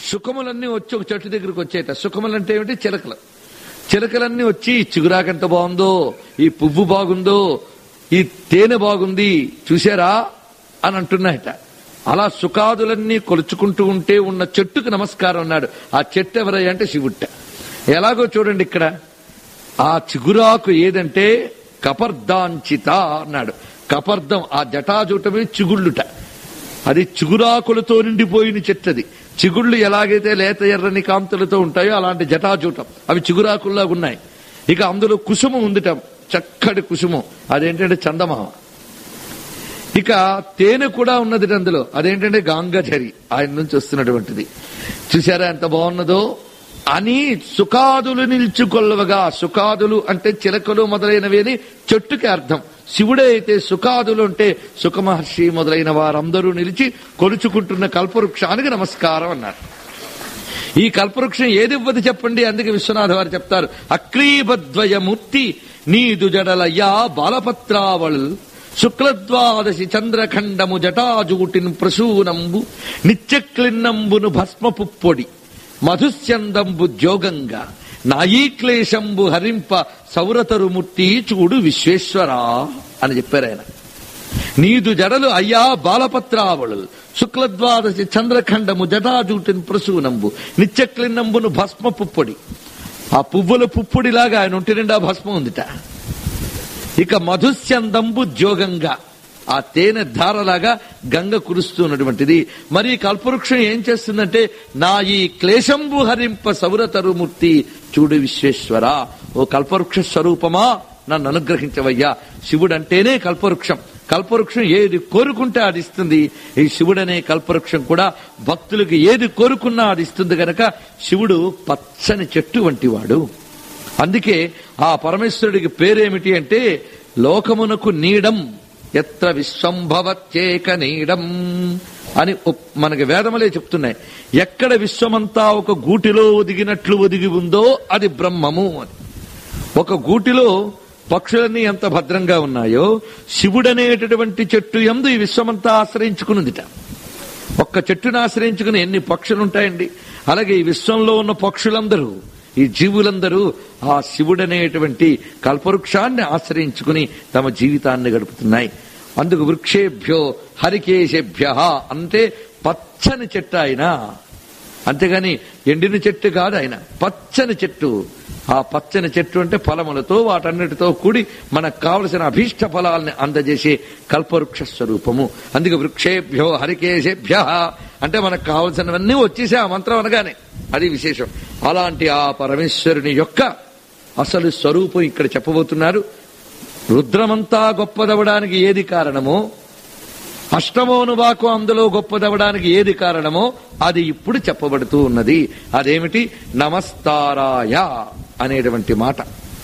సుఖములన్నీ వచ్చి ఒక చెట్టు దగ్గరికి వచ్చేట సుఖములు అంటే ఏమిటి చిలకలు చిలకలన్నీ వచ్చి ఈ చిగురాకెంత బాగుందో ఈ పువ్వు బాగుందో ఈ తేనె బాగుంది చూసారా అని అంటున్నాయట అలా సుఖాదులన్నీ కొలుచుకుంటూ ఉంటే ఉన్న చెట్టుకు నమస్కారం అన్నాడు ఆ చెట్టు ఎవరయ్యా అంటే శివుట్ట ఎలాగో చూడండి ఇక్కడ ఆ చిగురాకు ఏదంటే కపర్దాంచిత అన్నాడు కపర్దం ఆ జటాజూటమే చిగుళ్ళుట అది చిగురాకులతో నిండిపోయిన చెట్టు అది చిగుళ్ళు ఎలాగైతే లేత ఎర్రని కాంతులతో ఉంటాయో అలాంటి జటాజూటం అవి చిగురాకుల్లా ఉన్నాయి ఇక అందులో కుసుమం ఉందిట చక్కటి కుసుమం అదేంటంటే చందమామ ఇక తేనె కూడా ఉన్నది అందులో అదేంటంటే గాంగజరి ఆయన నుంచి వస్తున్నటువంటిది చూసారా ఎంత బాగున్నదో అని సుఖాదులు నిల్చుకొల్లవగా సుఖాదులు అంటే చిలకలు మొదలైనవి అని చెట్టుకి అర్థం శివుడే అయితే సుఖాదులు అంటే సుఖమహర్షి మొదలైన వారందరూ నిలిచి కొలుచుకుంటున్న కల్పవృక్షానికి నమస్కారం అన్నారు ఈ కల్పవృక్షం ఏది ఇవ్వదు చెప్పండి అందుకే విశ్వనాథ వారు చెప్తారు అక్రీబద్వయమూర్తి నీదు జడలయ్యా బాలపత్రావళ్ శుక్లద్వాదశి చంద్రఖండము జటాజూటిన్ ప్రసూనంబు నిత్యక్లిన్నంబును భస్మపు పొడి మధుస్యందంబు జోగంగా నాయీక్లేశంబు హరింప సౌరతరుమూర్తి చూడు విశ్వేశ్వరా అని చెప్పారు ఆయన నీదు జడలు అయ్యా బాలపత్రావళులు శుక్లద్వాదశి చంద్రఖండము జటాజూటిని ప్రసూనంబు నిత్యక్లిన్నంబును భస్మ పుప్పొడి ఆ పువ్వుల పుప్పొడిలాగా ఆయన ఒంటి నిండా భస్మం ఉందిట ఇక మధుస్యందంబు జోగంగా ఆ తేనె ధారలాగా గంగ కురుస్తున్నటువంటిది మరి ఈ కల్పవృక్షం ఏం చేస్తుందంటే నా ఈ క్లేశంబు హరింప సౌరతరుమూర్తి చూడు విశ్వేశ్వర ఓ కల్పవృక్ష స్వరూపమా నన్ను అనుగ్రహించవయ్యా శివుడంటేనే కల్పవృక్షం కల్పవృక్షం ఏది కోరుకుంటే అది ఇస్తుంది ఈ శివుడనే కల్పవృక్షం కూడా భక్తులకు ఏది కోరుకున్నా అది ఇస్తుంది గనక శివుడు పచ్చని చెట్టు వంటివాడు అందుకే ఆ పరమేశ్వరుడికి పేరేమిటి అంటే లోకమునకు నీడం ఎత్ర విశ్వంభవత్యేక నీడం అని ఉప్- మనకి వేదములే చెప్తున్నాయి ఎక్కడ విశ్వమంతా ఒక గూటిలో ఒదిగినట్లు ఒదిగి ఉందో అది బ్రహ్మము అని ఒక గూటిలో పక్షులన్నీ ఎంత భద్రంగా ఉన్నాయో శివుడనేటటువంటి చెట్టు ఎందు ఈ విశ్వమంతా ఆశ్రయించుకున్నదిట ఒక్క చెట్టును ఆశ్రయించుకుని ఎన్ని పక్షులు ఉంటాయండి అలాగే ఈ విశ్వంలో ఉన్న పక్షులందరూ ఈ జీవులందరూ ఆ శివుడనేటువంటి కల్పవృక్షాన్ని ఆశ్రయించుకుని తమ జీవితాన్ని గడుపుతున్నాయి అందుకు వృక్షేభ్యో హరికేశేభ్య అంటే పచ్చని చెట్టు ఆయన అంతేగాని ఎండిన చెట్టు కాదు ఆయన పచ్చని చెట్టు ఆ పచ్చని చెట్టు అంటే ఫలములతో వాటన్నిటితో కూడి మనకు కావలసిన అభీష్ట ఫలాల్ని అందజేసే కల్పవృక్ష స్వరూపము అందుకే వృక్షేభ్యో హరికేశేభ్య అంటే మనకు కావలసినవన్నీ వచ్చేసే ఆ మంత్రం అనగానే అది విశేషం అలాంటి ఆ పరమేశ్వరుని యొక్క అసలు స్వరూపం ఇక్కడ చెప్పబోతున్నారు రుద్రమంతా గొప్పదవడానికి ఏది కారణమో అష్టమోనువాకు అందులో గొప్పదవడానికి ఏది కారణమో అది ఇప్పుడు చెప్పబడుతూ ఉన్నది అదేమిటి నమస్తారాయ అనేటువంటి మాట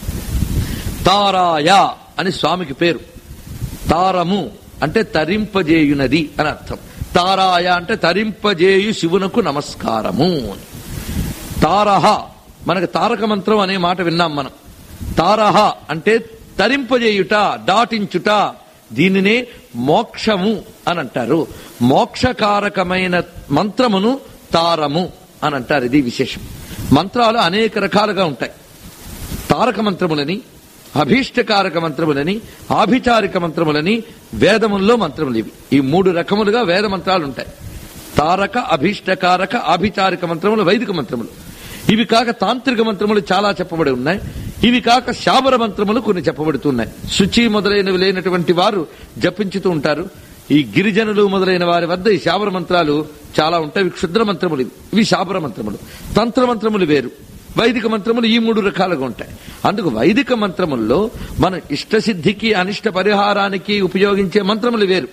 తారాయ అని స్వామికి పేరు తారము అంటే తరింపజేయునది అని అర్థం తారాయ అంటే తరింపజేయు శివునకు నమస్కారము అని తారహ మనకు తారక మంత్రం అనే మాట విన్నాం మనం తారహ అంటే తరింపజేయుట దాటించుట దీనినే మోక్షము అని అంటారు మోక్షకారకమైన మంత్రమును తారము అని అంటారు ఇది విశేషం మంత్రాలు అనేక రకాలుగా ఉంటాయి తారక మంత్రములని అభీష్టకారక మంత్రములని ఆభిచారిక మంత్రములని వేదముల్లో మంత్రములు ఇవి ఈ మూడు రకములుగా వేద మంత్రాలు ఉంటాయి తారక అభీష్టకారక ఆభిచారిక మంత్రములు వైదిక మంత్రములు ఇవి కాక తాంత్రిక మంత్రములు చాలా చెప్పబడి ఉన్నాయి ఇవి కాక శాబర మంత్రములు కొన్ని చెప్పబడుతున్నాయి శుచి మొదలైనవి లేనటువంటి వారు జపించుతూ ఉంటారు ఈ గిరిజనులు మొదలైన వారి వద్ద ఈ శాబర మంత్రాలు చాలా ఉంటాయి ఇవి క్షుద్ర మంత్రములు ఇవి. ఇవి శాబర మంత్రములు తంత్ర మంత్రములు వేరు వైదిక మంత్రములు ఈ మూడు రకాలుగా ఉంటాయి అందుకు వైదిక మంత్రముల్లో మన ఇష్టసిద్ధికి అనిష్ట పరిహారానికి ఉపయోగించే మంత్రములు వేరు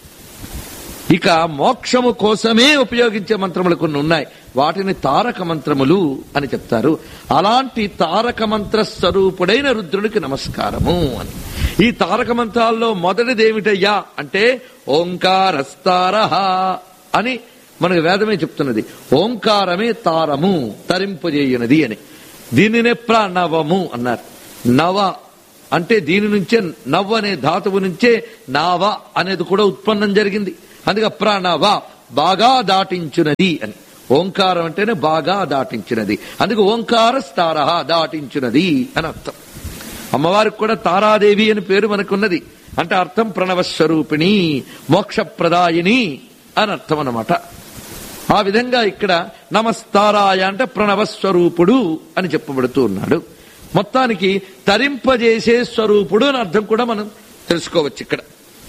ఇక మోక్షము కోసమే ఉపయోగించే మంత్రములు కొన్ని ఉన్నాయి వాటిని తారక మంత్రములు అని చెప్తారు అలాంటి తారక మంత్ర స్వరూపుడైన రుద్రుడికి నమస్కారము అని ఈ తారక మంత్రాల్లో మొదటిది ఏమిటయ్యా అంటే ఓంకారస్తార అని మనకు వేదమే చెప్తున్నది ఓంకారమే తారము తరింపజేయునది అని దీనినే ప్రణవము అన్నారు నవ అంటే దీని నుంచే నవ్వ అనే ధాతువు నుంచే నావ అనేది కూడా ఉత్పన్నం జరిగింది అందుకే ప్రణవ బాగా దాటించునది అని ఓంకారం అంటేనే బాగా దాటించినది అందుకే ఓంకార స్తార దాటించినది అని అర్థం అమ్మవారికి కూడా తారాదేవి అని పేరు మనకున్నది అంటే అర్థం ప్రణవ స్వరూపిణి మోక్షప్రదాయిని అని అర్థం అన్నమాట ఆ విధంగా ఇక్కడ నమస్తారాయ అంటే ప్రణవ స్వరూపుడు అని చెప్పబడుతూ ఉన్నాడు మొత్తానికి తరింపజేసే స్వరూపుడు అని అర్థం కూడా మనం తెలుసుకోవచ్చు ఇక్కడ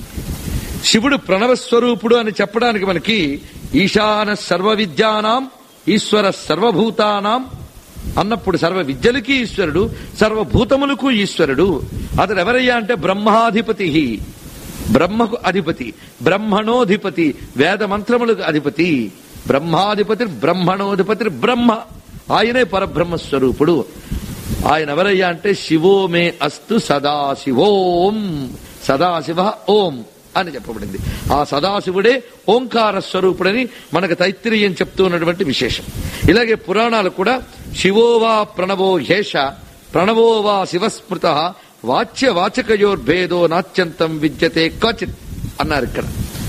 శివుడు ప్రణవ స్వరూపుడు అని చెప్పడానికి మనకి ఈశాన సర్వ విద్యానాం ఈశ్వర సర్వభూతానాం అన్నప్పుడు సర్వ విద్యలకి ఈశ్వరుడు సర్వభూతములకు ఈశ్వరుడు అతడు ఎవరయ్యా అంటే బ్రహ్మాధిపతి బ్రహ్మకు అధిపతి బ్రహ్మణోధిపతి వేద మంత్రములకు అధిపతి బ్రహ్మాధిపతి బ్రహ్మణోధిపతి బ్రహ్మ ఆయనే పరబ్రహ్మ స్వరూపుడు ఆయన ఎవరయ్యా అంటే శివో మే అస్తు సదాశివోం సదాశివ ఓం అని చెప్పబడింది ఆ సదాశివుడే ఓంకార స్వరూపుడని మనకు తైత్తిరీయం చెప్తూ ఉన్నటువంటి విశేషం ఇలాగే పురాణాలు కూడా శివోవా ప్రణవో హేష ప్రణవోవా శివస్మృత వాచ్య వాచకయోర్భేదో నాత్యంతం విద్యతే క్వచిత్ అన్నారు ఇక్కడ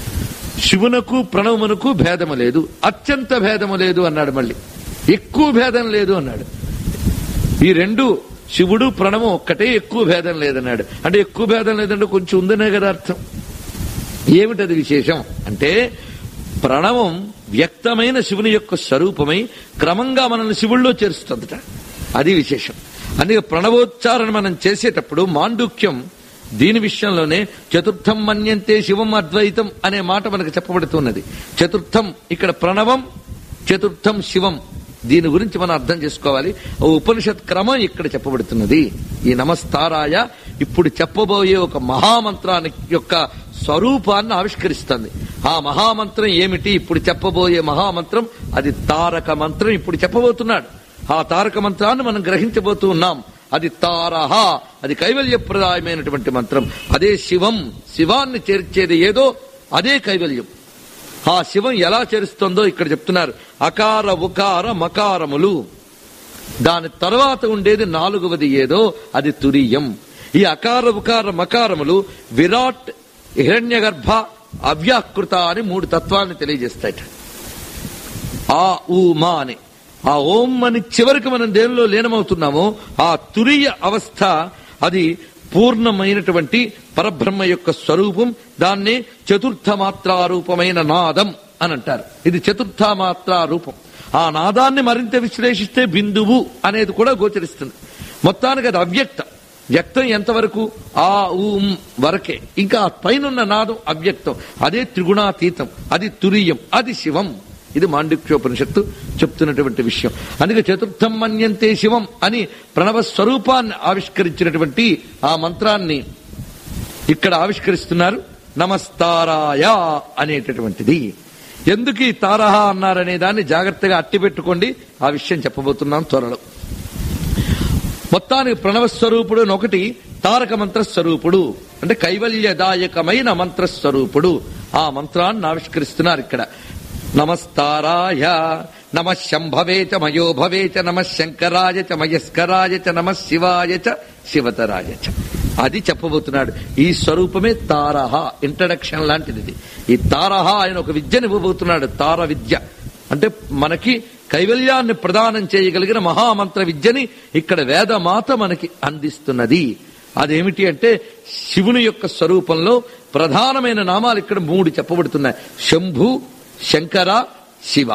శివునకు ప్రణవమునకు భేదము లేదు అత్యంత భేదము లేదు అన్నాడు మళ్ళీ ఎక్కువ భేదం లేదు అన్నాడు ఈ రెండు శివుడు ప్రణవం ఒక్కటే ఎక్కువ భేదం లేదన్నాడు అంటే ఎక్కువ భేదం లేదంటే కొంచెం ఉందనే కదా అర్థం ఏమిటది విశేషం అంటే ప్రణవం వ్యక్తమైన శివుని యొక్క స్వరూపమై క్రమంగా మనల్ని శివుల్లో చేరుస్తుందట అది విశేషం అందుకే ప్రణవోచ్చారణ మనం చేసేటప్పుడు మాండుక్యం దీని విషయంలోనే చతుర్థం మన్యంతే శివం అద్వైతం అనే మాట మనకు చెప్పబడుతున్నది చతుర్థం ఇక్కడ ప్రణవం చతుర్థం శివం దీని గురించి మనం అర్థం చేసుకోవాలి ఓ ఉపనిషత్ క్రమం ఇక్కడ చెప్పబడుతున్నది ఈ నమస్తారాయ ఇప్పుడు చెప్పబోయే ఒక మహామంత్రాన్ని యొక్క స్వరూపాన్ని ఆవిష్కరిస్తుంది ఆ మహామంత్రం ఏమిటి ఇప్పుడు చెప్పబోయే మహామంత్రం అది తారక మంత్రం ఇప్పుడు చెప్పబోతున్నాడు ఆ తారక మంత్రాన్ని మనం గ్రహించబోతూ ఉన్నాం అది తారహ అది కైవల్యప్రదాయమైనటువంటి మంత్రం అదే శివం శివాన్ని చేర్చేది ఏదో అదే కైవల్యం ఆ శివం ఎలా చేరుస్తుందో ఇక్కడ చెప్తున్నారు అకార ఉకార మకారములు దాని తర్వాత ఉండేది నాలుగవది ఏదో అది తురియం ఈ అకార ఉకార మకారములు విరాట్ హిరణ్యగర్భ అవ్యాకృత అని మూడు తత్వాన్ని తెలియజేస్తాయట ఆ ఊ మా అని ఆ ఓం అని చివరికి మనం దేనిలో లీనమవుతున్నామో ఆ తురియ అవస్థ అది పూర్ణమైనటువంటి పరబ్రహ్మ యొక్క స్వరూపం దాన్ని చతుర్థ మాత్రా రూపమైన నాదం అని అంటారు ఇది చతుర్థ మాత్రా రూపం ఆ నాదాన్ని మరింత విశ్లేషిస్తే బిందువు అనేది కూడా గోచరిస్తుంది మొత్తానికి అది అవ్యక్తం వ్యక్తం ఎంతవరకు ఆ ఊం వరకే ఇంకా ఆ పైనున్న నాదం అవ్యక్తం అదే త్రిగుణాతీతం అది తురియం అది శివం ఇది మాండిక్యోపనిషత్తు చెప్తున్నటువంటి విషయం అందుకే చతుర్థం మన్యంతే శివం అని ప్రణవ స్వరూపాన్ని ఆవిష్కరించినటువంటి ఆ మంత్రాన్ని ఇక్కడ ఆవిష్కరిస్తున్నారు నమస్తారాయ అనేటటువంటిది ఎందుకు ఈ తారహ అన్నారనే దాన్ని జాగ్రత్తగా అట్టి పెట్టుకోండి ఆ విషయం చెప్పబోతున్నాం త్వరలో మొత్తానికి ప్రణవ స్వరూపుడు అని ఒకటి తారక మంత్ర స్వరూపుడు అంటే కైవల్యదాయకమైన మంత్ర స్వరూపుడు ఆ మంత్రాన్ని ఆవిష్కరిస్తున్నారు ఇక్కడ నమస్తారాయ నమ శంభవే చ మయో భవే చ నమ శంకరాయ చ మయస్కరాయ చ నమ శివాయ చ శివతరాయ చ అది చెప్పబోతున్నాడు ఈ స్వరూపమే తారహ ఇంట్రడక్షన్ లాంటిది ఇది. ఈ తారహ ఆయన ఒక విద్యను ఇవ్వబోతున్నాడు తార విద్య అంటే మనకి కైవల్యాన్ని ప్రదానం చేయగలిగిన మహామంత్ర విద్యని ఇక్కడ వేదమాత మనకి అందిస్తున్నది అదేమిటి అంటే శివుని యొక్క స్వరూపంలో ప్రధానమైన నామాలు ఇక్కడ మూడు చెప్పబడుతున్నాయి శంభు శంకర శివ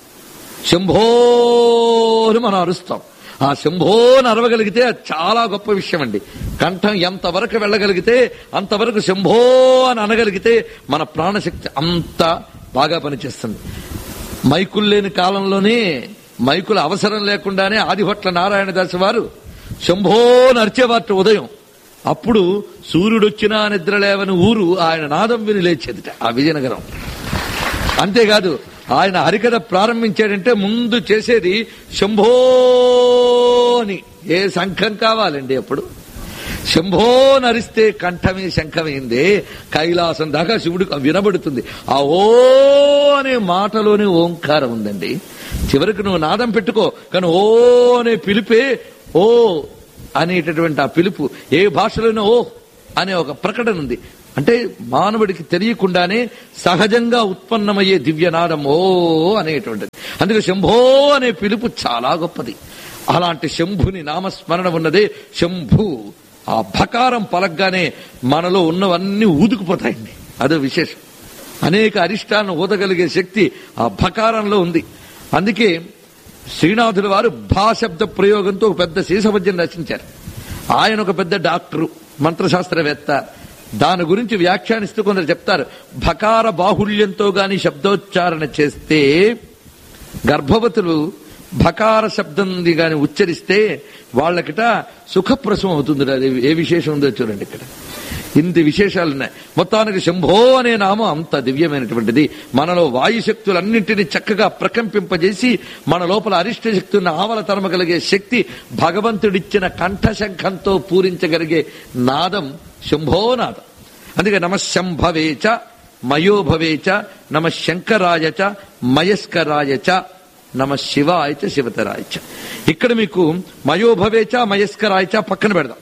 శంభోని మనం అరుస్తాం ఆ శంభోని అరవగలిగితే అది చాలా గొప్ప విషయం అండి కంఠం ఎంతవరకు వెళ్ళగలిగితే అంతవరకు శంభో అని అనగలిగితే మన ప్రాణశక్తి అంత బాగా పనిచేస్తుంది మైకులు లేని కాలంలోనే మైకుల అవసరం లేకుండానే ఆదిభట్ల నారాయణ దాస్ వారు శంభో నరిచేవారు ఉదయం అప్పుడు సూర్యుడు వచ్చినా నిద్రలేవని ఊరు ఆయన నాదం విని లేచేదిట ఆ విజయనగరం అంతేకాదు ఆయన హరికథ ప్రారంభించాడంటే ముందు చేసేది శంభో అని ఏ శంఖం కావాలండి అప్పుడు శంభో నరిస్తే కంఠమే శంఖమైంది కైలాసం దాకా శివుడికి వినబడుతుంది ఆ ఓ అనే మాటలోనే ఓంకారం ఉందండి చివరికి నువ్వు నాదం పెట్టుకో కానీ ఓ అనే పిలిపే ఓ అనేటటువంటి ఆ పిలుపు ఏ భాషలోనో ఓ అనే ఒక ప్రకటన ఉంది అంటే మానవుడికి తెలియకుండానే సహజంగా ఉత్పన్నమయ్యే దివ్యనాదం ఓ అనేటువంటిది అందుకే శంభో అనే పిలుపు చాలా గొప్పది అలాంటి శంభుని నామస్మరణ ఉన్నదే శంభు ఆ భకారం పలగ్గానే మనలో ఉన్నవన్నీ ఊదుకుపోతాయండి అదో విశేషం అనేక అరిష్టాలను ఊదగలిగే శక్తి ఆ భకారంలో ఉంది అందుకే శ్రీనాథుల వారు భాశబ్ద ప్రయోగంతో ఒక పెద్ద శీసభజ్యం రచించారు ఆయన ఒక పెద్ద డాక్టరు మంత్రశాస్త్రవేత్త దాని గురించి వ్యాఖ్యానిస్తూ కొందరు చెప్తారు భకార బాహుళ్యంతో గాని శబ్దోచ్చారణ చేస్తే గర్భవతులు భకార శబ్దం గాని ఉచ్చరిస్తే వాళ్ళకిట సుఖప్రసవం అవుతుంది అది ఏ విశేషం ఉందో చూడండి ఇక్కడ ఇంత విశేషాలు ఉన్నాయి మొత్తానికి శంభో అనే నామం అంత దివ్యమైనటువంటిది మనలో వాయుశక్తులన్నింటినీ చక్కగా ప్రకంపింపజేసి మన లోపల అరిష్ట శక్తులను ఆవల తరమగలిగే శక్తి భగవంతుడిచ్చిన కంఠశంఖంతో పూరించగలిగే నాదం శంభోనాదం అందుకే నమ శంభవేచ మయోభవేచ నమ శంకరాయచ మయస్కరాయచ నమ శివాయచ శివతరాయచ ఇక్కడ మీకు మయోభవేచ మయస్కరాయచ పక్కన పెడదాం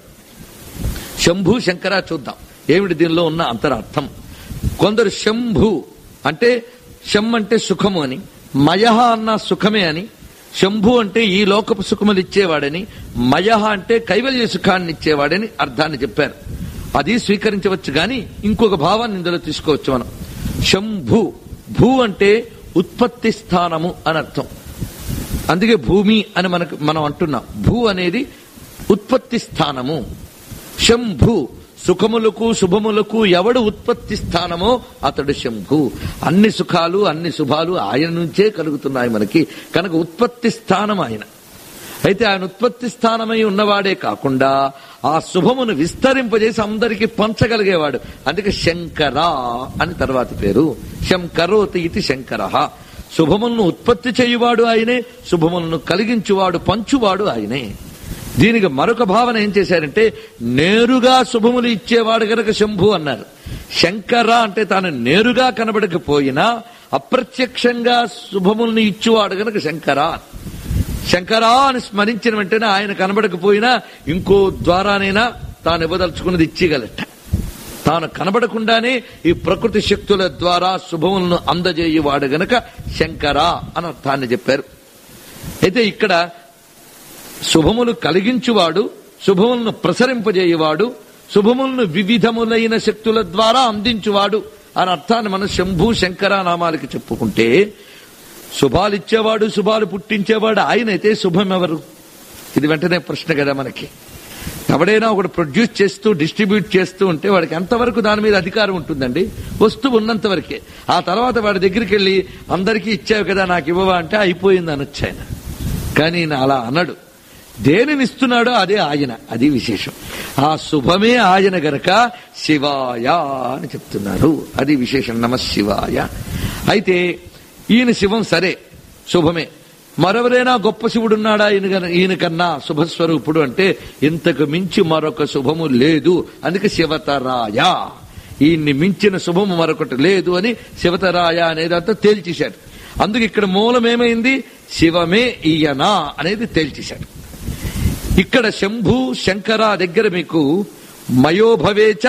శంభు శంకర చూద్దాం ఏమిటి దీనిలో ఉన్న అంతరార్థం కొందరు శంభు అంటే శం అంటే సుఖము అని మయహ అన్న సుఖమే అని శంభు అంటే ఈ లోకపు సుఖములు ఇచ్చేవాడని మయహ అంటే కైవల్య సుఖాన్ని ఇచ్చేవాడని అర్థాన్ని చెప్పారు అది స్వీకరించవచ్చు గాని ఇంకొక భావాన్ని ఇందులో తీసుకోవచ్చు మనం శంభు భూ అంటే ఉత్పత్తి స్థానము అని అర్థం అందుకే భూమి అని మనకు మనం అంటున్నాం భూ అనేది ఉత్పత్తి స్థానము శంభు సుఖములకు శుభములకు ఎవడు ఉత్పత్తి స్థానమో అతడు శంభు అన్ని సుఖాలు అన్ని శుభాలు ఆయన నుంచే కలుగుతున్నాయి మనకి కనుక ఉత్పత్తి స్థానం ఆయన అయితే ఆయన ఉత్పత్తి స్థానమై ఉన్నవాడే కాకుండా ఆ శుభమును విస్తరింపజేసి అందరికీ పంచగలిగేవాడు అందుకే శంకర అని తర్వాతి పేరు శంకరోతి ఇది శంకర శుభములను ఉత్పత్తి చేయువాడు ఆయనే శుభములను కలిగించువాడు పంచువాడు ఆయనే దీనికి మరొక భావన ఏం చేశారంటే నేరుగా శుభములు ఇచ్చేవాడు గనక శంభు అన్నారు శంకర అంటే తాను నేరుగా కనబడకపోయినా అప్రత్యక్షంగా శుభముల్ని ఇచ్చేవాడు గనక శంకర శంకరా అని స్మరించిన వెంటనే ఆయన కనబడకపోయినా ఇంకో ద్వారానైనా తాను ఇవ్వదలుచుకున్నది ఇచ్చేయగలట తాను కనబడకుండానే ఈ ప్రకృతి శక్తుల ద్వారా శుభములను అందజేయవాడు గనక శంకర అని అర్థాన్ని చెప్పారు అయితే ఇక్కడ శుభములు కలిగించువాడు శుభములను ప్రసరింపజేయువాడు శుభములను వివిధములైన శక్తుల ద్వారా అందించువాడు అని అర్థాన్ని మనం శంభు శంకర నామాలకి చెప్పుకుంటే శుభాలు ఇచ్చేవాడు శుభాలు పుట్టించేవాడు ఆయనైతే శుభం ఎవరు ఇది వెంటనే ప్రశ్న కదా మనకి ఎవడైనా ఒకటి ప్రొడ్యూస్ చేస్తూ డిస్ట్రిబ్యూట్ చేస్తూ ఉంటే వాడికి ఎంతవరకు దాని మీద అధికారం ఉంటుందండి వస్తువు ఉన్నంత వరకే ఆ తర్వాత వాడి దగ్గరికి వెళ్ళి అందరికీ ఇచ్చావు కదా నాకు ఇవ్వవా అంటే అయిపోయింది అనొచ్చు ఆయన కానీ ఈయన అలా అనడు దేనిని ఇస్తున్నాడో అదే ఆయన అది విశేషం ఆ శుభమే ఆయన గనక శివాయ అని చెప్తున్నారు అది విశేషం నమ శివాయ అయితే ఈయన శివం సరే శుభమే మరెవరైనా గొప్ప శివుడున్నాడా ఈయన గన- ఈయన కన్నా శుభస్వరూపుడు అంటే ఇంతకు మించి మరొక శుభము లేదు అందుకే శివతరాయ ఈయన్ని మించిన శుభము మరొకటి లేదు అని శివతరాయ అనేది అంతా తేల్చేశాడు అందుకు ఇక్కడ మూలం ఏమైంది శివమే ఈయన అనేది తేల్చేశాడు ఇక్కడ శంభు శంకర దగ్గర మీకు మయోభవేచ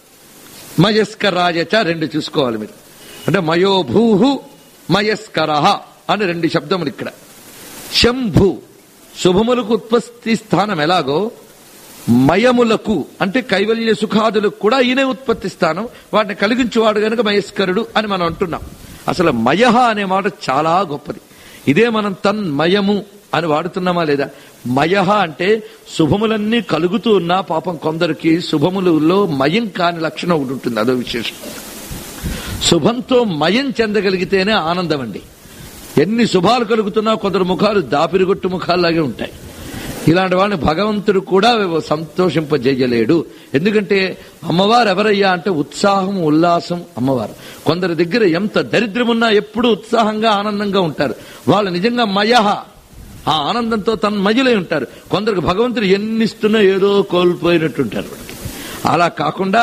మయస్కరాయచ రెండు చూసుకోవాలి మీరు అంటే మయోభూహు మయస్కర అని రెండు శబ్దములు ఇక్కడ శంభు శుభములకు ఉత్పత్తి స్థానం ఎలాగో మయములకు అంటే కైవల్య సుఖాదులకు కూడా ఈయనే ఉత్పత్తి స్థానం వాటిని కలిగించువాడు గనుక మయస్కరుడు అని మనం అంటున్నాం అసలు మయహ అనే మాట చాలా గొప్పది ఇదే మనం తన్మయము అని వాడుతున్నామా లేదా మయహ అంటే శుభములన్నీ కలుగుతూ ఉన్నా పాపం కొందరికి శుభములలో మయం కాని లక్షణం ఒకటి ఉంటుంది అదో విశేషం శుభంతో మయం చెందగలిగితేనే ఆనందం అండి ఎన్ని శుభాలు కలుగుతున్నా కొందరు ముఖాలు దాపిరిగొట్టు ముఖాల్లాగే ఉంటాయి ఇలాంటి వాళ్ళని భగవంతుడు కూడా సంతోషింపజేయలేడు ఎందుకంటే అమ్మవారు ఎవరయ్యా అంటే ఉత్సాహం ఉల్లాసం అమ్మవారు కొందరి దగ్గర ఎంత దరిద్రమున్నా ఎప్పుడూ ఉత్సాహంగా ఆనందంగా ఉంటారు వాళ్ళు నిజంగా మయహ ఆ ఆనందంతో తన్మయులై ఉంటారు కొందరికి భగవంతుడు ఎన్నిస్తున్నా ఏదో కోల్పోయినట్టుంటారు వాళ్ళకి అలా కాకుండా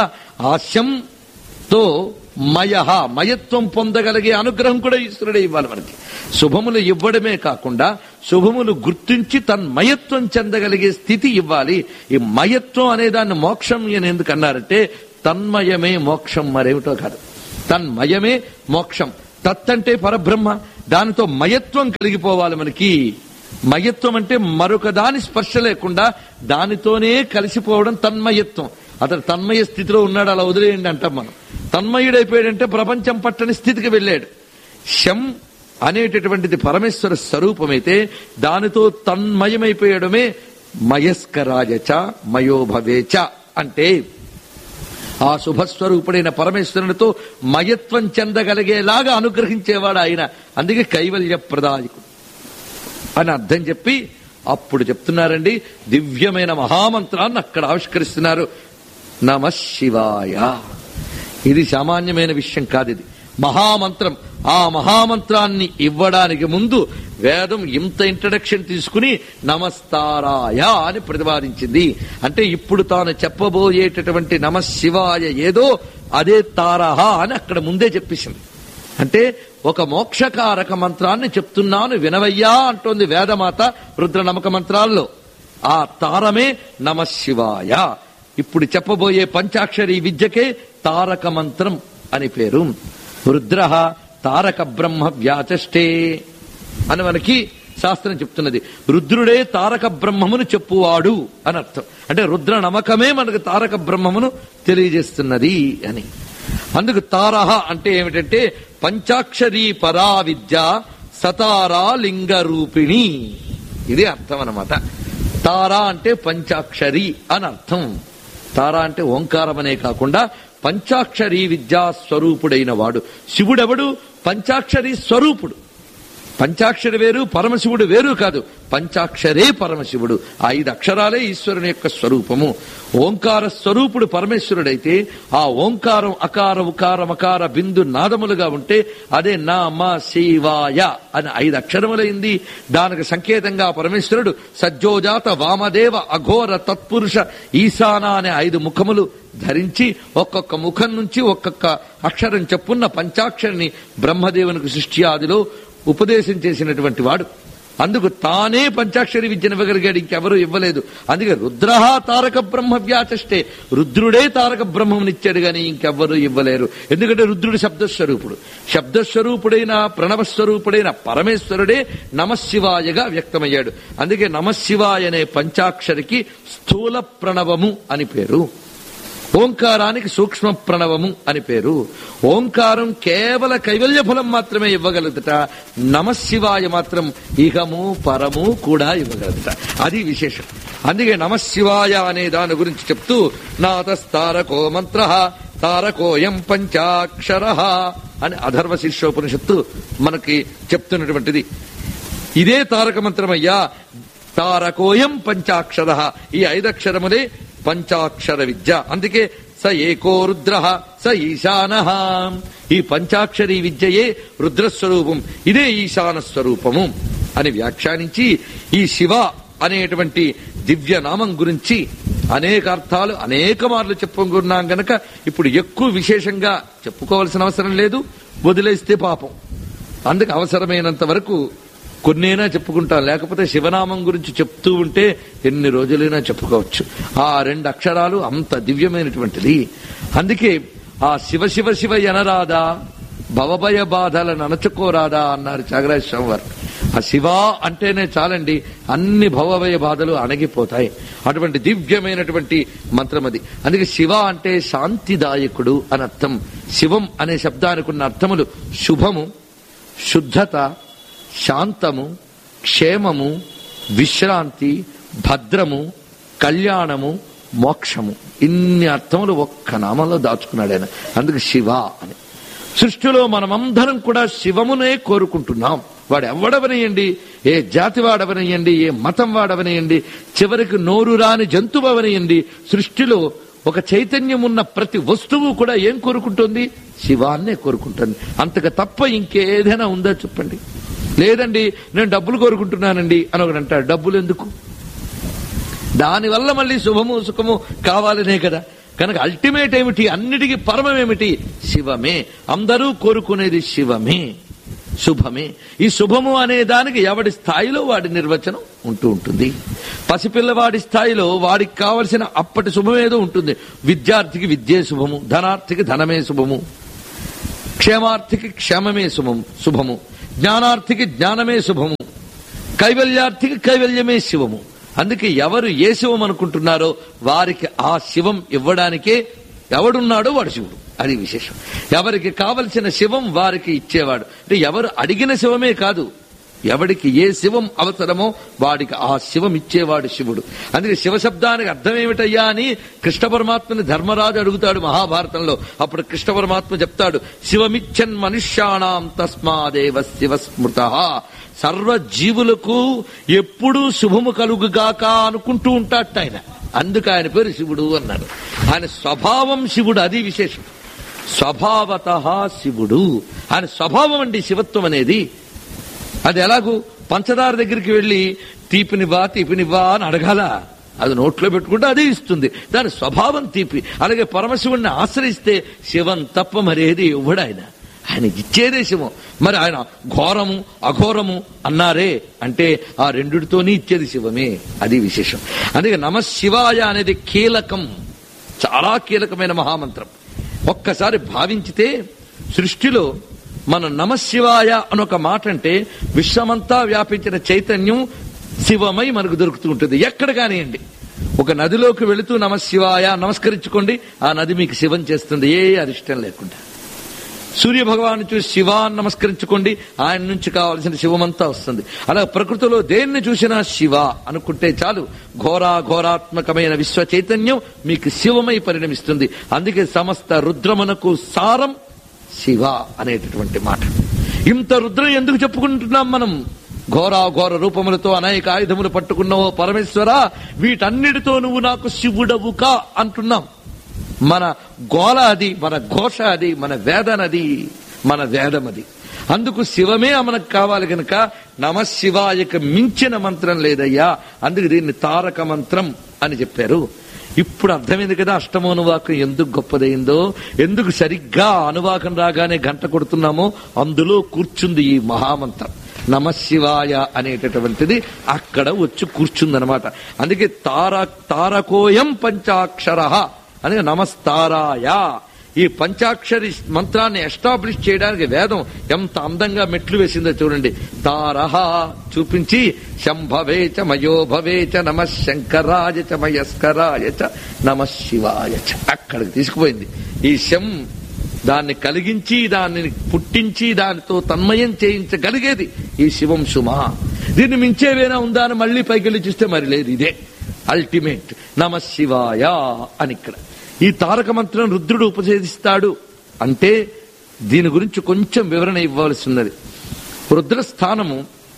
ఆశంతో మయహ మయత్వం పొందగలిగే అనుగ్రహం కూడా ఈశ్వరుడే ఇవ్వాలి మనకి శుభములు ఇవ్వడమే కాకుండా శుభములు గుర్తించి తన్మయత్వం చెందగలిగే స్థితి ఇవ్వాలి ఈ మయత్వం అనే దాన్ని మోక్షం అని ఎందుకు అన్నారంటే తన్మయమే మోక్షం మరేమిటో కాదు తన్మయమే మోక్షం తత్ అంటే పరబ్రహ్మ దానితో మయత్వం కలిగిపోవాలి మనకి మయత్వం అంటే మరొక దాని స్పర్శ లేకుండా దానితోనే కలిసిపోవడం తన్మయత్వం అతడు తన్మయ స్థితిలో ఉన్నాడు అలా వదిలేయండి అంటాం మనం తన్మయుడైపోయాడంటే ప్రపంచం పట్టని స్థితికి వెళ్ళాడు శం అనేటటువంటిది పరమేశ్వర స్వరూపమైతే దానితో తన్మయమైపోయడమే మయస్కరాజచ మయోభవేచ అంటే ఆ శుభస్వరూపుడైన పరమేశ్వరునితో మయత్వం చెందగలిగేలాగా అనుగ్రహించేవాడు ఆయన అందుకే కైవల్య ప్రదాయకుడు అని అర్థం చెప్పి అప్పుడు చెప్తున్నారండి దివ్యమైన మహామంత్రాన్ని అక్కడ ఆవిష్కరిస్తున్నారు నమ శివాయ ఇది సామాన్యమైన విషయం కాదు ఇది మహామంత్రం ఆ మహామంత్రాన్ని ఇవ్వడానికి ముందు వేదం ఇంత ఇంట్రడక్షన్ తీసుకుని నమస్తారాయ అని ప్రతిపాదించింది అంటే ఇప్పుడు తాను చెప్పబోయేటటువంటి నమ శివాయ ఏదో అదే తారహ అని అక్కడ ముందే చెప్పేసింది అంటే ఒక మోక్షకారక మంత్రాన్ని చెప్తున్నాను వినవయ్యా అంటోంది వేదమాత రుద్ర నమక మంత్రాల్లో ఆ తారమే నమ శివాయ ఇప్పుడు చెప్పబోయే పంచాక్షరి విద్యకే తారక మంత్రం అని పేరు రుద్ర తారక బ్రహ్మ వ్యాచష్టే అని మనకి శాస్త్రం చెప్తున్నది రుద్రుడే తారక బ్రహ్మమును చెప్పువాడు అని అర్థం అంటే రుద్ర నమకమే మనకు తారక బ్రహ్మమును తెలియజేస్తున్నది అని అందుకు తారహ అంటే ఏమిటంటే పంచాక్షరీ పరా విద్య సతారా లింగ రూపిణి ఇది అర్థం అన్నమాట తారా అంటే పంచాక్షరి అని అర్థం తారా అంటే ఓంకారం అనే కాకుండా పంచాక్షరీ విద్యా స్వరూపుడైన వాడు శివుడెవడు పంచాక్షరి స్వరూపుడు పంచాక్షరి వేరు పరమశివుడు వేరు కాదు పంచాక్షరే పరమశివుడు ఆ ఐదు అక్షరాలే ఈశ్వరుని యొక్క స్వరూపము ఓంకార స్వరూపుడు పరమేశ్వరుడైతే ఆ ఓంకారం అకార ఉకార మకార బిందు నాదములుగా ఉంటే అదే నామ శివాయ అని ఐదు అక్షరములైంది దానికి సంకేతంగా పరమేశ్వరుడు సజ్జోజాత వామదేవ అఘోర తత్పురుష ఈశాన అనే ఐదు ముఖములు ధరించి ఒక్కొక్క ముఖం నుంచి ఒక్కొక్క అక్షరం చెప్పున్న పంచాక్షరిని బ్రహ్మదేవునికి సృష్టి ఆదిలో ఉపదేశం చేసినటువంటి వాడు అందుకు తానే పంచాక్షరి విద్యను ఇవ్వగలిగాడు ఇంకెవరూ ఇవ్వలేదు అందుకే రుద్రహ తారక బ్రహ్మ వ్యాచష్టే రుద్రుడే తారక బ్రహ్మమునిచ్చాడు గాని ఇంకెవ్వరూ ఇవ్వలేరు ఎందుకంటే రుద్రుడు శబ్దస్వరూపుడు శబ్దస్వరూపుడైన ప్రణవస్వరూపుడైన పరమేశ్వరుడే నమశివాయగా వ్యక్తమయ్యాడు అందుకే నమశివాయ అనే పంచాక్షరికి స్థూల ప్రణవము అని పేరు ఓంకారానికి సూక్ష్మ ప్రణవము అని పేరు ఓంకారం కేవల కైవల్య ఫలం మాత్రమే ఇవ్వగలుగుతట నమశివాయ మాత్రం ఇహము పరము కూడా ఇవ్వగలుగుత అది విశేషం అందుకే నమశివాయ అనే దాని గురించి చెప్తూ నాతస్తారకో మంత్ర తారకోయం పంచాక్షర అని అధర్వ శిష్యోపనిషత్తు మనకి చెప్తున్నటువంటిది ఇదే తారక మంత్రమయ్యా తారకోయం పంచాక్షర ఈ ఐదక్షరములే పంచాక్షర విద్య అందుకే స ఏకో రుద్ర స ఈశాన ఈ పంచాక్షరి విద్యయే రుద్రస్వరూపం ఇదే ఈశాన స్వరూపము అని వ్యాఖ్యానించి ఈ శివ అనేటువంటి దివ్య నామం గురించి అనేక అర్థాలు అనేక మార్లు చెప్పుకున్నాం గనక ఇప్పుడు ఎక్కువ విశేషంగా చెప్పుకోవాల్సిన అవసరం లేదు వదిలేస్తే పాపం అందుకు అవసరమైనంత వరకు కొన్నైనా చెప్పుకుంటాం లేకపోతే శివనామం గురించి చెప్తూ ఉంటే ఎన్ని రోజులైనా చెప్పుకోవచ్చు ఆ రెండు అక్షరాలు అంత దివ్యమైనటువంటిది అందుకే ఆ శివ శివ శివ ఎనరాదా భవభయ బాధలను అణచుకోరాదా అన్నారు త్యాగరాజ స్వామి వారు ఆ శివ అంటేనే చాలండి అన్ని భవభయ బాధలు అణగిపోతాయి అటువంటి దివ్యమైనటువంటి మంత్రం అది అందుకే శివ అంటే శాంతిదాయకుడు అని అర్థం శివం అనే శబ్దానికి ఉన్న అర్థములు శుభము శుద్ధత శాంతము క్షేమము విశ్రాంతి భద్రము కళ్యాణము మోక్షము ఇన్ని అర్థములు ఒక్క నామంలో దాచుకున్నాడు ఆయన అందుకు శివ అని సృష్టిలో మనమందరం కూడా శివమునే కోరుకుంటున్నాం వాడు ఎవడవనియండి ఏ జాతి వాడవనియండి ఏ మతం వాడవనియండి చివరికి నోరు రాని జంతువు అవనియండి సృష్టిలో ఒక చైతన్యం ఉన్న ప్రతి వస్తువు కూడా ఏం కోరుకుంటుంది శివాన్నే కోరుకుంటుంది అంతకు తప్ప ఇంకేదైనా ఉందా చెప్పండి లేదండి నేను డబ్బులు కోరుకుంటున్నానండి అని ఒకడు అంటాడు డబ్బులు ఎందుకు దానివల్ల మళ్ళీ శుభము సుఖము కావాలనే కదా కనుక అల్టిమేట్ ఏమిటి అన్నిటికీ పరమం ఏమిటి శివమే అందరూ కోరుకునేది శివమే శుభమే ఈ శుభము అనే దానికి ఎవడి స్థాయిలో వాడి నిర్వచనం ఉంటూ ఉంటుంది పసిపిల్లవాడి స్థాయిలో వాడికి కావలసిన అప్పటి శుభమేదో ఉంటుంది విద్యార్థికి విద్యే శుభము ధనార్థికి ధనమే శుభము క్షేమార్థికి క్షేమమే శుభం శుభము జ్ఞానార్థికి జ్ఞానమే శుభము కైవల్యార్థికి కైవల్యమే శివము అందుకే ఎవరు ఏ శివం అనుకుంటున్నారో వారికి ఆ శివం ఇవ్వడానికే ఎవడున్నాడో వాడు శివుడు అది విశేషం ఎవరికి కావలసిన శివం వారికి ఇచ్చేవాడు అంటే ఎవరు అడిగిన శివమే కాదు ఎవడికి ఏ శివం అవసరమో వాడికి ఆ శివం ఇచ్చేవాడు శివుడు అందుకే శివశబ్దానికి అర్థం ఏమిటయ్యా అని కృష్ణ పరమాత్మని ధర్మరాజు అడుగుతాడు మహాభారతంలో అప్పుడు కృష్ణ పరమాత్మ చెప్తాడు శివమిచ్చన్ మనుష్యాణం తస్మాదేవ శివ స్మృత సర్వ జీవులకు ఎప్పుడూ శుభము కలుగుగాక అనుకుంటూ ఉంటాట ఆయన అందుకు ఆయన పేరు శివుడు అన్నాడు ఆయన స్వభావం శివుడు అది విశేషం స్వభావత శివుడు ఆయన స్వభావం అండి శివత్వం అనేది అది ఎలాగూ పంచదార దగ్గరికి వెళ్ళి తీపినివ్వా తీపినివ్వా అని అడగాల అది నోట్లో పెట్టుకుంటే అదే ఇస్తుంది దాని స్వభావం తీపి అలాగే పరమశివుణ్ణి ఆశ్రయిస్తే శివం తప్ప మరేది ఇవ్వడు ఆయన ఆయన ఇచ్చేదే శివం మరి ఆయన ఘోరము అఘోరము అన్నారే అంటే ఆ రెండిటితోనే ఇచ్చేది శివమే అది విశేషం అందుకే నమ శివాయ అనేది కీలకం చాలా కీలకమైన మహామంత్రం ఒక్కసారి భావించితే సృష్టిలో మన నమశివాయ అని ఒక మాట అంటే విశ్వమంతా వ్యాపించిన చైతన్యం శివమై మనకు దొరుకుతూ ఉంటుంది ఎక్కడ కానివ్వండి ఒక నదిలోకి వెళుతూ నమశివాయ నమస్కరించుకోండి ఆ నది మీకు శివం చేస్తుంది ఏ అరిష్టం లేకుండా సూర్య భగవాను చూసి శివాన్ని నమస్కరించుకోండి ఆయన నుంచి కావాల్సిన శివమంతా వస్తుంది అలా ప్రకృతిలో దేన్ని చూసినా శివ అనుకుంటే చాలు ఘోరా ఘోరాత్మకమైన విశ్వ చైతన్యం మీకు శివమై పరిణమిస్తుంది అందుకే సమస్త రుద్రమునకు సారం శివ అనేటటువంటి మాట ఇంత రుద్రం ఎందుకు చెప్పుకుంటున్నాం మనం ఘోర ఘోర రూపములతో అనేక ఆయుధములు పట్టుకున్నావో పరమేశ్వర వీటన్నిటితో నువ్వు నాకు శివుడవుకా అంటున్నాం మన గోల అది మన ఘోష అది మన వేదనది మన వేదం అది అందుకు శివమే మనకు కావాలి కనుక నమశివాయకు మించిన మంత్రం లేదయ్యా అందుకు దీన్ని తారక మంత్రం అని చెప్పారు ఇప్పుడు అర్థమైంది కదా అష్టమ అనువాకం ఎందుకు గొప్పదైందో ఎందుకు సరిగ్గా అనువాకం రాగానే గంట కొడుతున్నామో అందులో కూర్చుంది ఈ మహామంత్రం నమశివాయ అనేటటువంటిది అక్కడ వచ్చి కూర్చుందనమాట అందుకే తార తారకోయం పంచాక్షర అందుకే నమస్తారాయ ఈ పంచాక్షరి మంత్రాన్ని ఎస్టాబ్లిష్ చేయడానికి వేదం ఎంత అందంగా మెట్లు వేసిందో చూడండి తారహ చూపించి శంభవేచ మయోభవేచ నమ శంకరాయ చ మయస్కరాయ చ నమ శివాయ చ అక్కడికి తీసుకుపోయింది ఈ శం దాన్ని కలిగించి దాన్ని పుట్టించి దానితో తన్మయం చేయించగలిగేది ఈ శివం సుమా దీన్ని మించేవేనా ఉందా అని మళ్ళీ పైకి వెళ్ళి చూస్తే మరి లేదు ఇదే అల్టిమేట్ నమ శివాయ అని ఇక్కడ ఈ తారక మంత్రం రుద్రుడు ఉపదేశిస్తాడు అంటే దీని గురించి కొంచెం వివరణ ఇవ్వాల్సి ఉన్నది రుద్ర స్థానము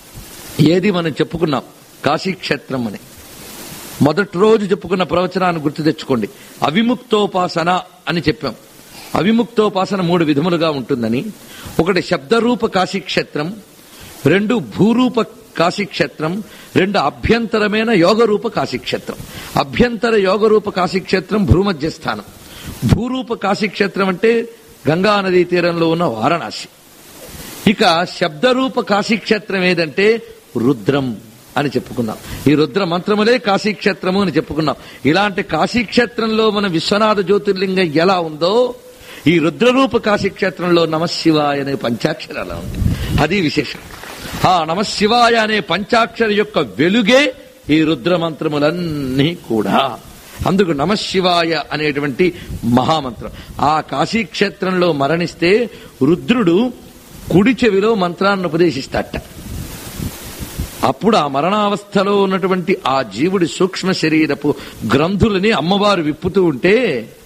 ఏది మనం చెప్పుకున్నాం కాశీక్షేత్రం అని మొదటి రోజు చెప్పుకున్న ప్రవచనాన్ని గుర్తు తెచ్చుకోండి అవిముక్తోపాసన అని చెప్పాం అవిముక్తోపాసన మూడు విధములుగా ఉంటుందని ఒకటి శబ్దరూప కాశీక్షేత్రం రెండు భూరూప కాశీక్షేత్రం రెండు అభ్యంతరమైన యోగరూప కాశీక్షేత్రం అభ్యంతర యోగరూప కాశీక్షేత్రం భూమధ్య స్థానం భూరూప కాశీక్షేత్రం అంటే గంగా నదీ తీరంలో ఉన్న వారణాసి ఇక శబ్దరూప కాశీక్షేత్రం ఏదంటే రుద్రం అని చెప్పుకున్నాం ఈ రుద్ర మంత్రములే కాశీక్షేత్రము అని చెప్పుకున్నాం ఇలాంటి కాశీక్షేత్రంలో మన విశ్వనాథ జ్యోతిర్లింగం ఎలా ఉందో ఈ రుద్రరూప కాశీక్షేత్రంలో నమశివాయ అనే పంచాక్షరాలు ఉంది అది విశేషం ఆ నమశివాయ అనే పంచాక్షర యొక్క వెలుగే ఈ రుద్ర మంత్రములన్నీ కూడా అందుకు నమశివాయ అనేటువంటి మహామంత్రం ఆ కాశీక్షేత్రంలో మరణిస్తే రుద్రుడు కుడి చెవిలో మంత్రాన్ని ఉపదేశిస్తాట అప్పుడు ఆ మరణావస్థలో ఉన్నటువంటి ఆ జీవుడి సూక్ష్మ శరీరపు గ్రంథులని అమ్మవారు విప్పుతూ ఉంటే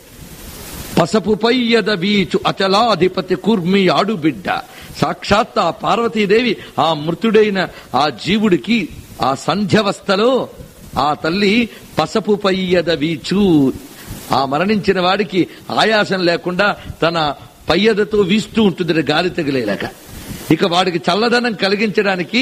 పసపు పయ్యద వీచు అచలాధిపతి కూర్మి ఆడుబిడ్డ సాక్షాత్ ఆ పార్వతీదేవి ఆ మృతుడైన ఆ జీవుడికి ఆ సంధ్యవస్థలో ఆ తల్లి పసపు పయ్యద వీచు ఆ మరణించిన వాడికి ఆయాసం లేకుండా తన పయ్యదతో వీస్తూ ఉంటుంది గాలి తగిలేలాక ఇక వాడికి చల్లదనం కలిగించడానికి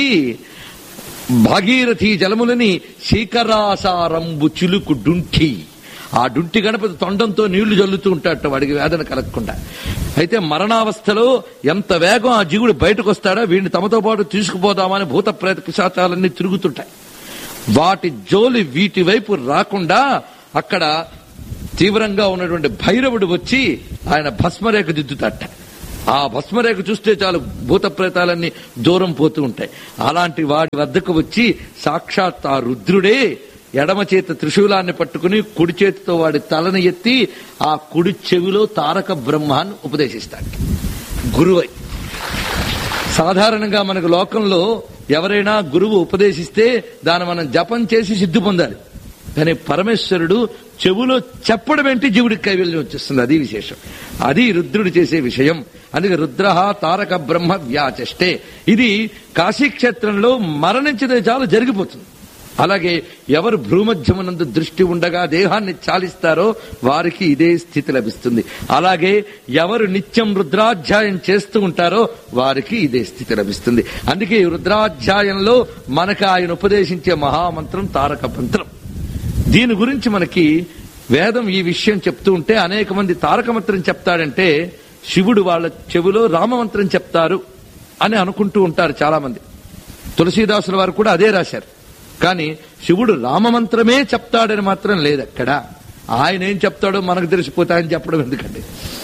భాగీరథి జలములని శీకరాసారంబు చిలుకు డుంఠి ఆ డుంటి గణపతి తొండంతో నీళ్లు జల్లుతూ ఉంటాడట వాడికి వేదన కలగకుండా అయితే మరణావస్థలో ఎంత వేగం ఆ జీవుడు బయటకు వస్తాడో వీడిని తమతో పాటు తీసుకుపోదామని భూత ప్రేత పిశాచాలన్నీ తిరుగుతుంటాయి వాటి జోలి వీటి వైపు రాకుండా అక్కడ తీవ్రంగా ఉన్నటువంటి భైరవుడు వచ్చి ఆయన భస్మరేఖ దిద్దుతాట ఆ భస్మరేఖ చూస్తే చాలు భూత ప్రేతాలన్నీ దూరం పోతూ ఉంటాయి అలాంటి వాడి వద్దకు వచ్చి సాక్షాత్ ఆ రుద్రుడే ఎడమ చేత త్రిశూలాన్ని పట్టుకుని కుడి చేతితో వాడి తలను ఎత్తి ఆ కుడి చెవిలో తారక బ్రహ్మాన్ని ఉపదేశిస్తాడు గురువై సాధారణంగా మనకు లోకంలో ఎవరైనా గురువు ఉపదేశిస్తే దాన్ని మనం జపం చేసి సిద్ధి పొందాలి కానీ పరమేశ్వరుడు చెవులో చెప్పడం ఏంటి జీవుడికి కైవల్యం వచ్చేస్తుంది అది విశేషం అది రుద్రుడు చేసే విషయం అందుకే రుద్ర తారక బ్రహ్మ వ్యాచష్టే ఇది కాశీక్షేత్రంలో మరణించితే చాలు జరిగిపోతుంది అలాగే ఎవరు భ్రూమధ్యమునందు దృష్టి ఉండగా దేహాన్ని చాలిస్తారో వారికి ఇదే స్థితి లభిస్తుంది అలాగే ఎవరు నిత్యం రుద్రాధ్యాయం చేస్తూ ఉంటారో వారికి ఇదే స్థితి లభిస్తుంది అందుకే ఈ రుద్రాధ్యాయంలో మనకు ఆయన ఉపదేశించే మహామంత్రం తారక మంత్రం దీని గురించి మనకి వేదం ఈ విషయం చెప్తూ ఉంటే అనేక మంది తారక మంత్రం చెప్తాడంటే శివుడు వాళ్ళ చెవిలో రామమంత్రం చెప్తారు అని అనుకుంటూ ఉంటారు చాలా మంది తులసీదాసుల వారు కూడా అదే రాశారు కానీ శివుడు రామమంత్రమే చెప్తాడని మాత్రం లేదు అక్కడ ఆయన ఏం చెప్తాడో మనకు తెలిసిపోతా అని చెప్పడం ఎందుకండి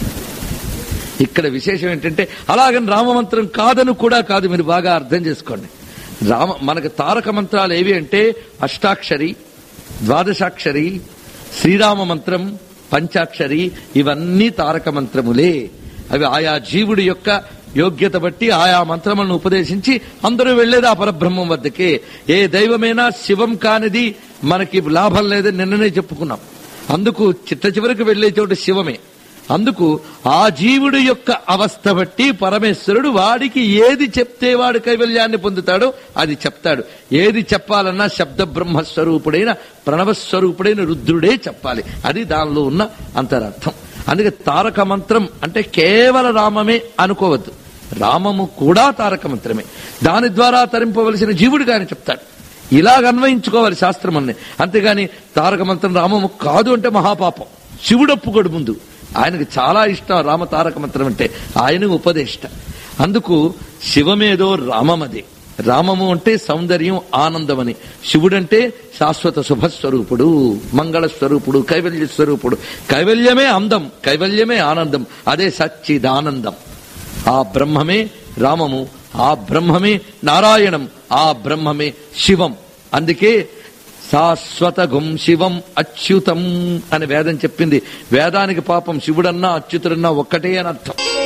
ఇక్కడ విశేషం ఏంటంటే అలాగని రామమంత్రం కాదని కూడా కాదు మీరు బాగా అర్థం చేసుకోండి రామ మనకు తారక మంత్రాలు ఏవి అంటే అష్టాక్షరి ద్వాదశాక్షరి శ్రీరామ మంత్రం పంచాక్షరి ఇవన్నీ తారక మంత్రములే అవి ఆయా జీవుడి యొక్క యోగ్యత బట్టి ఆయా మంత్రములను ఉపదేశించి అందరూ వెళ్లేది ఆ పరబ్రహ్మం వద్దకే ఏ దైవమైనా శివం కానిది మనకి లాభం లేదని నిన్ననే చెప్పుకున్నాం అందుకు చిట్ట చివరికి వెళ్లే చోటు శివమే అందుకు ఆ జీవుడి యొక్క అవస్థ బట్టి పరమేశ్వరుడు వాడికి ఏది చెప్తే వాడు కైవల్యాన్ని పొందుతాడో అది చెప్తాడు ఏది చెప్పాలన్నా శబ్ద బ్రహ్మస్వరూపుడైన ప్రణవస్వరూపుడైన రుద్రుడే చెప్పాలి అది దానిలో ఉన్న అంతరర్థం అందుకే తారక మంత్రం అంటే కేవల రామమే అనుకోవద్దు రామము కూడా తారక మంత్రమే దాని ద్వారా తరింపవలసిన జీవుడు గాని చెప్తాడు ఇలాగ అన్వయించుకోవాలి శాస్త్రం అన్ని అంతేగాని తారక మంత్రం రామము కాదు అంటే మహాపాపం శివుడు ఒప్పుకోడు ముందు ఆయనకు చాలా ఇష్టం రామ తారక మంత్రం అంటే ఆయన ఉపదేష్ట అందుకు శివమేదో రామమదే రామము అంటే సౌందర్యం ఆనందమని శివుడంటే శాశ్వత శుభస్వరూపుడు మంగళ స్వరూపుడు కైవల్య స్వరూపుడు కైవల్యమే అందం కైవల్యమే ఆనందం అదే సచ్చిదానందం ఆ బ్రహ్మమే రామము ఆ బ్రహ్మమే నారాయణం ఆ బ్రహ్మమే శివం అందుకే శాశ్వత గుం శివం అచ్యుతం అని వేదం చెప్పింది వేదానికి పాపం శివుడన్నా అచ్యుతుడన్నా ఒక్కటే అని అర్థం